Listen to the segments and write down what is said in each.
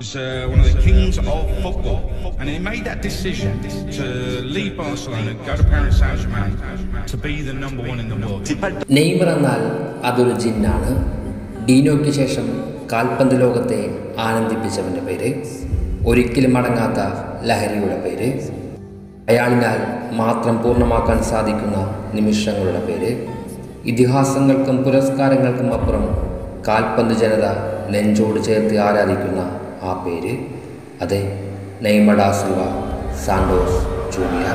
was uh, one of the kings of football, and he made that decision to leave Barcelona, go to Paris Saint-Germain, to be the number one in the world. Neymar എന്നാൽ അതൊരു ജിന്നാണ് ഡീനോയ്ക്ക് ശേഷം കാൽപന്ത് ലോകത്തെ ആനന്ദിപ്പിച്ചവൻ്റെ പേര് ഒരിക്കലും അടങ്ങാത്ത ലഹരിയുടെ പേര് അയാളിനാൽ മാത്രം പൂർണ്ണമാക്കാൻ സാധിക്കുന്ന നിമിഷങ്ങളുടെ പേര് ഇതിഹാസങ്ങൾക്കും പുരസ്കാരങ്ങൾക്കും അപ്പുറം കാൽപന്ത് ജനത നെഞ്ചോട് ചേർത്ത് ആരാധിക്കുന്ന ആ പേര് അതെ നെയ്മഡ സിൽവ സാൻഡോസ് ജൂനിയർ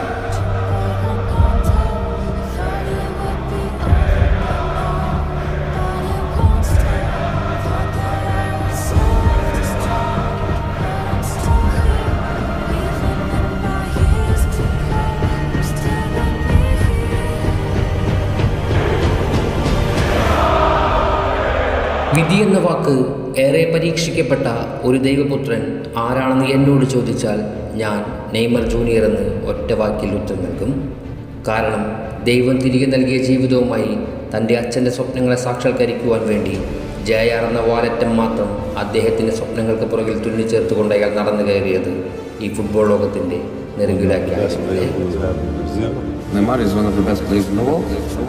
വിധി എന്ന വാക്ക് ഏറെ പരീക്ഷിക്കപ്പെട്ട ഒരു ദൈവപുത്രൻ ആരാണെന്ന് എന്നോട് ചോദിച്ചാൽ ഞാൻ നെയ്മർ ജൂനിയർ എന്ന് ഒറ്റ വാക്കിൽ ഉത്തരം നൽകും കാരണം ദൈവം തിരികെ നൽകിയ ജീവിതവുമായി തൻ്റെ അച്ഛൻ്റെ സ്വപ്നങ്ങളെ സാക്ഷാത്കരിക്കുവാൻ വേണ്ടി ജയാർ എന്ന വാലറ്റം മാത്രം അദ്ദേഹത്തിൻ്റെ സ്വപ്നങ്ങൾക്ക് പുറകിൽ തുന്നിച്ചേർത്തുകൊണ്ട് അയാൾ നടന്നു കയറിയത് ഈ ഫുട്ബോൾ ലോകത്തിൻ്റെ നെറുകിലാക്കിയാണ് Neymar is one of the best players in the world.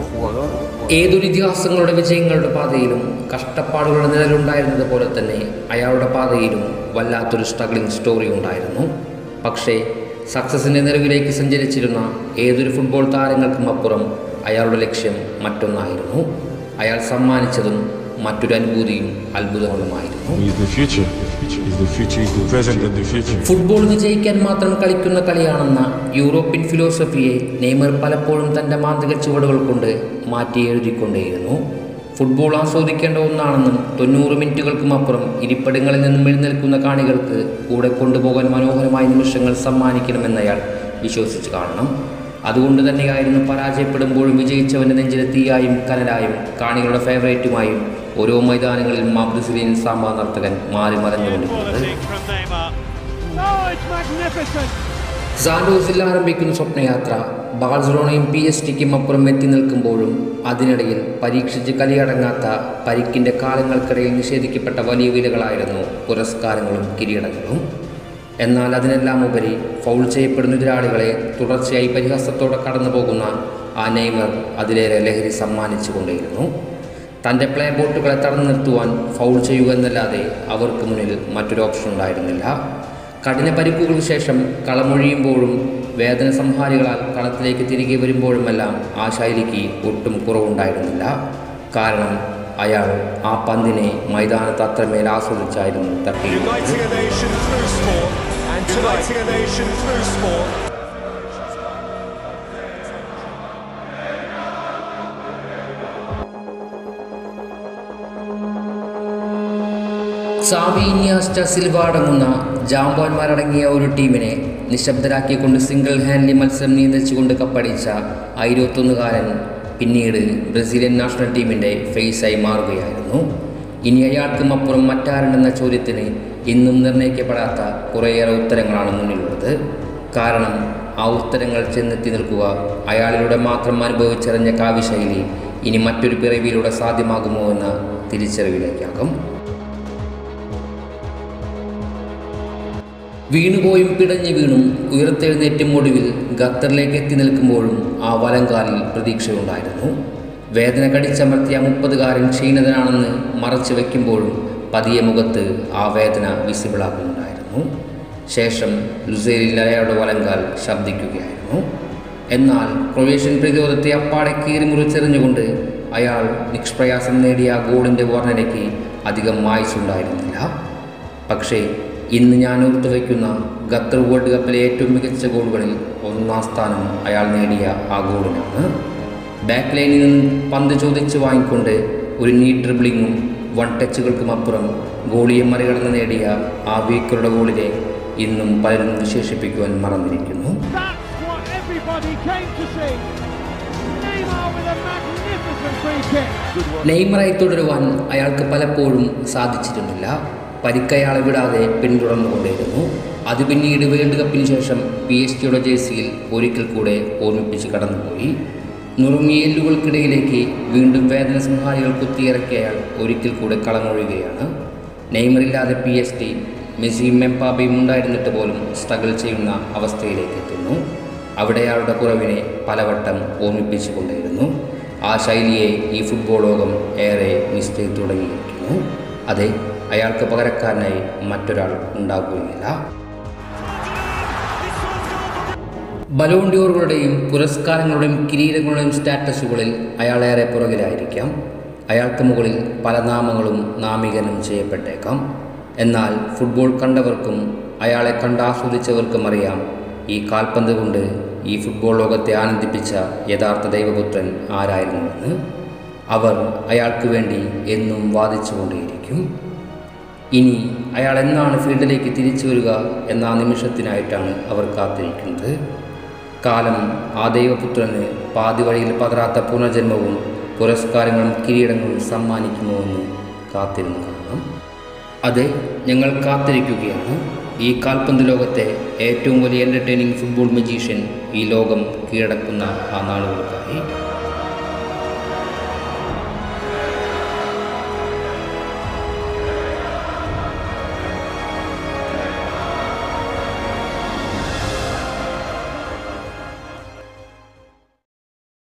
ഏതൊരു ഇതിഹാസങ്ങളുടെ വിജയങ്ങളുടെ പാതയിലും കഷ്ടപ്പാടുകളുടെ നിഴലുണ്ടായിരുന്നത് പോലെ തന്നെ അയാളുടെ പാതയിലും വല്ലാത്തൊരു സ്ട്രഗ്ലിംഗ് സ്റ്റോറി ഉണ്ടായിരുന്നു പക്ഷേ സക്സസിൻ്റെ നിറവിലേക്ക് സഞ്ചരിച്ചിരുന്ന ഏതൊരു ഫുട്ബോൾ താരങ്ങൾക്കും അപ്പുറം അയാളുടെ ലക്ഷ്യം മറ്റൊന്നായിരുന്നു അയാൾ സമ്മാനിച്ചതും മറ്റൊരു അനുഭൂതിയും അത്ഭുതങ്ങളുമായിരുന്നു He's the future. He's the future. He's the present and the future. Football വിജയിക്കാൻ മാത്രം കളിക്കുന്ന കളിയാണെന്ന യൂറോപ്യൻ ഫിലോസഫിയെ നെയ്മർ പലപ്പോഴും തൻ്റെ മാന്ത്രിക ചുവടുകൾ കൊണ്ട് മാറ്റി എഴുതിക്കൊണ്ടേയിരുന്നു ഫുട്ബോൾ ആസ്വദിക്കേണ്ട ഒന്നാണെന്നും തൊണ്ണൂറ് മിനിറ്റുകൾക്കും അപ്പുറം ഇരിപ്പിടങ്ങളിൽ നിന്നും എഴുന്നേൽക്കുന്ന കാണികൾക്ക് കൂടെ കൊണ്ടുപോകാൻ മനോഹരമായ നിമിഷങ്ങൾ സമ്മാനിക്കണമെന്ന് അയാൾ വിശ്വസിച്ച് കാണണം അതുകൊണ്ട് തന്നെയായിരുന്നു പരാജയപ്പെടുമ്പോഴും വിജയിച്ചവൻ്റെ നെഞ്ചിലെ തീയായും കനലായും കാണികളുടെ ഫേവറേറ്റുമായും ഓരോ മൈതാനങ്ങളിൽ മാ ബ്രസീലിയൻ സാമ്പാ നർത്തകൻ മാറി മറഞ്ഞുകൊണ്ടിരുന്നത് from Neymar. Oh, it's magnificent! സാന്റോസിൽ ആരംഭിക്കുന്ന സ്വപ്നയാത്ര ബാഴ്സലോണയും പി എസ് ടിക്കും അപ്പുറം എത്തി നിൽക്കുമ്പോഴും അതിനിടയിൽ പരീക്ഷിച്ച് കലിയടങ്ങാത്ത പരിക്കിൻ്റെ കാലങ്ങൾക്കിടയിൽ നിഷേധിക്കപ്പെട്ട വലിയ വിലകളായിരുന്നു പുരസ്കാരങ്ങളും കിരീടങ്ങളും എന്നാൽ അതിനെല്ലാം ഉപരി ഫൗൾ ചെയ്യപ്പെടുന്ന എതിരാളികളെ തുടർച്ചയായി പരിഹാസത്തോടെ കടന്നു പോകുന്ന ആ നെയ്മർ അതിലേറെ ലഹരി സമ്മാനിച്ചു കൊണ്ടേയിരുന്നു തൻ്റെ പ്ലേ ബോട്ടുകളെ തടഞ്ഞു നിർത്തുവാൻ ഫൗൾ ചെയ്യുക എന്നല്ലാതെ അവർക്ക് മുന്നിൽ മറ്റൊരു ഓപ്ഷൻ ഉണ്ടായിരുന്നില്ല കഠിന പരിക്കുകൾക്ക് ശേഷം കളമൊഴിയുമ്പോഴും വേദന സംഹാരികളാൽ കളത്തിലേക്ക് തിരികെ വരുമ്പോഴുമെല്ലാം ആ ശൈലിക്ക് ഒട്ടും കുറവുണ്ടായിരുന്നില്ല കാരണം അയാൾ ആ പന്തിനെ മൈതാനത്ത് അത്രമേൽ ആസ്വദിച്ചായിരുന്നു തട്ടിയിരുന്നത് Uniting a nation through sport and uniting a nation through sport. സാവീന്യാസ്റ്റ സിൽവ അടങ്ങുന്ന ജാമ്പോന്മാരടങ്ങിയ ഒരു ടീമിനെ നിശബ്ദരാക്കിക്കൊണ്ട് സിംഗിൾ ഹാൻഡ്ലി മത്സരം നിയന്ത്രിച്ചുകൊണ്ട് കപ്പടിച്ച ആ ഇരുപത്തൊന്നുകാരൻ പിന്നീട് ബ്രസീലിയൻ നാഷണൽ ടീമിൻ്റെ ഫേസായി മാറുകയായിരുന്നു ഇനി അയാൾക്കും അപ്പുറം മറ്റാരുണ്ടെന്ന ചോദ്യത്തിന് ഇന്നും നിർണ്ണയിക്കപ്പെടാത്ത കുറേയേറെ ഉത്തരങ്ങളാണ് മുന്നിലുള്ളത് കാരണം ആ ഉത്തരങ്ങൾ ചെന്നെത്തി നിൽക്കുക അയാളിലൂടെ മാത്രം അനുഭവിച്ചറിഞ്ഞ കാവ്യശൈലി ഇനി മറ്റൊരു പിറവിയിലൂടെ സാധ്യമാകുമോ എന്ന തിരിച്ചറിവിലേക്കാകും വീണുപോയും പിടഞ്ഞു വീണും ഉയർത്തെഴുന്നേറ്റും ഒടുവിൽ ഖത്തറിലേക്ക് എത്തി നിൽക്കുമ്പോഴും ആ വലങ്കാലിൽ പ്രതീക്ഷയുണ്ടായിരുന്നു വേദന കടിച്ചമർത്തിയ മുപ്പതുകാരൻ ക്ഷീണിതനാണെന്ന് മറച്ചു വയ്ക്കുമ്പോഴും പതിയെ മുഖത്ത് ആ വേദന വിസിബിളാകുന്നുണ്ടായിരുന്നു ശേഷം ലുസേലിൽ അയാളുടെ വലങ്കാൽ ശബ്ദിക്കുകയായിരുന്നു എന്നാൽ ക്രൊയേഷ്യൻ പ്രതിരോധത്തെ അപ്പാടെ കീറി മുറിച്ചെറിഞ്ഞുകൊണ്ട് അയാൾ നിഷ്പ്രയാസം നേടിയ ആ ഗോളിൻ്റെ വർണ്ണനയ്ക്ക് അധികം വായിച്ചുണ്ടായിരുന്നില്ല പക്ഷേ ഇന്ന് ഞാൻ ഓർത്തു വയ്ക്കുന്ന ഖത്തർ വേൾഡ് കപ്പിലെ ഏറ്റവും മികച്ച ഗോളുകളിൽ ഒന്നാം സ്ഥാനം അയാൾ നേടിയ ആ ഗോളിനാണ് ബാക്ക് ലൈനിൽ നിന്ന് പന്ത് ചോദിച്ച് വാങ്ങിക്കൊണ്ട് ഒരു നീ ഡ്രിബ്ലിങ്ങും വൺ ടച്ചുകൾക്കും അപ്പുറം ഗോളിയെ മറികടന്ന് നേടിയ ആ വീക്കറുടെ ഗോളിനെ ഇന്നും പലരും വിശേഷിപ്പിക്കുവാൻ മറന്നിരിക്കുന്നു That's what everybody came to see. Neymar with a magnificent free kick. നെയ്മറായി തുടരുവാൻ അയാൾക്ക് പലപ്പോഴും സാധിച്ചിരുന്നില്ല പരിക്കയാളെ വിടാതെ പിന്തുടർന്നുകൊണ്ടേയിരുന്നു അത് പിന്നീട് വേൾഡ് കപ്പിന് ശേഷം പി എസ് ടിയുടെ ജേഴ്സിയിൽ ഒരിക്കൽ കൂടെ ഓർമ്മിപ്പിച്ച് കടന്നുപോയി നുറുങ്ങിയ എല്ലുകൾക്കിടയിലേക്ക് വീണ്ടും വേദന സംഹാരികൾ കുത്തിയിറക്കിയ അയാൾ ഒരിക്കൽ കൂടെ കളമൊഴുകയാണ് നെയ്മറില്ലാതെ പി എസ് ടി മെസ്സിയും എംപാബയും ഉണ്ടായിരുന്നിട്ട് പോലും സ്ട്രഗിൾ ചെയ്യുന്ന അവസ്ഥയിലേക്ക് എത്തുന്നു അവിടെ അയാളുടെ കുറവിനെ പലവട്ടം ഓർമ്മിപ്പിച്ചുകൊണ്ടിരുന്നു ആ ശൈലിയെ ഈ ഫുട്ബോൾ ലോകം ഏറെ മിസ് ചെയ്തു തുടങ്ങിയിരിക്കുന്നു അതെ അയാൾക്ക് പകരക്കാരനായി മറ്റൊരാൾ ഉണ്ടാകുകയില്ല ബലോൺ ഡ്യൂറുകളുടെയും പുരസ്കാരങ്ങളുടെയും കിരീടങ്ങളുടെയും സ്റ്റാറ്റസുകളിൽ അയാളേറെ പുറകിലായിരിക്കാം അയാൾക്ക് മുകളിൽ പല നാമങ്ങളും നാമീകരണം ചെയ്യപ്പെട്ടേക്കാം എന്നാൽ ഫുട്ബോൾ കണ്ടവർക്കും അയാളെ കണ്ടാസ്വദിച്ചവർക്കും അറിയാം ഈ കാൽപന്ത് കൊണ്ട് ഈ ഫുട്ബോൾ ലോകത്തെ ആനന്ദിപ്പിച്ച യഥാർത്ഥ ദൈവപുത്രൻ ആരായിരുന്നുവെന്ന് അവർ അയാൾക്ക് വേണ്ടി എന്നും വാദിച്ചുകൊണ്ടേയിരിക്കും ഇനി അയാൾ എന്നാണ് ഫീൽഡിലേക്ക് തിരിച്ചു വരിക എന്ന ആ നിമിഷത്തിനായിട്ടാണ് അവർ കാത്തിരിക്കുന്നത് കാലം ആ ദൈവപുത്രന് പാതി വഴിയിൽ പതറാത്ത പുനർജന്മവും പുരസ്കാരങ്ങളും കിരീടങ്ങളും സമ്മാനിക്കുമോയെന്ന് കാത്തിരുന്നു കാണാം അതെ ഞങ്ങൾ കാത്തിരിക്കുകയാണ് ഈ കാൽപന്ത് ലോകത്തെ ഏറ്റവും വലിയ എൻ്റർടൈനിങ് ഫുട്ബോൾ മജീഷ്യൻ ഈ ലോകം കീഴടക്കുന്ന ആ നാളുകൾക്കായി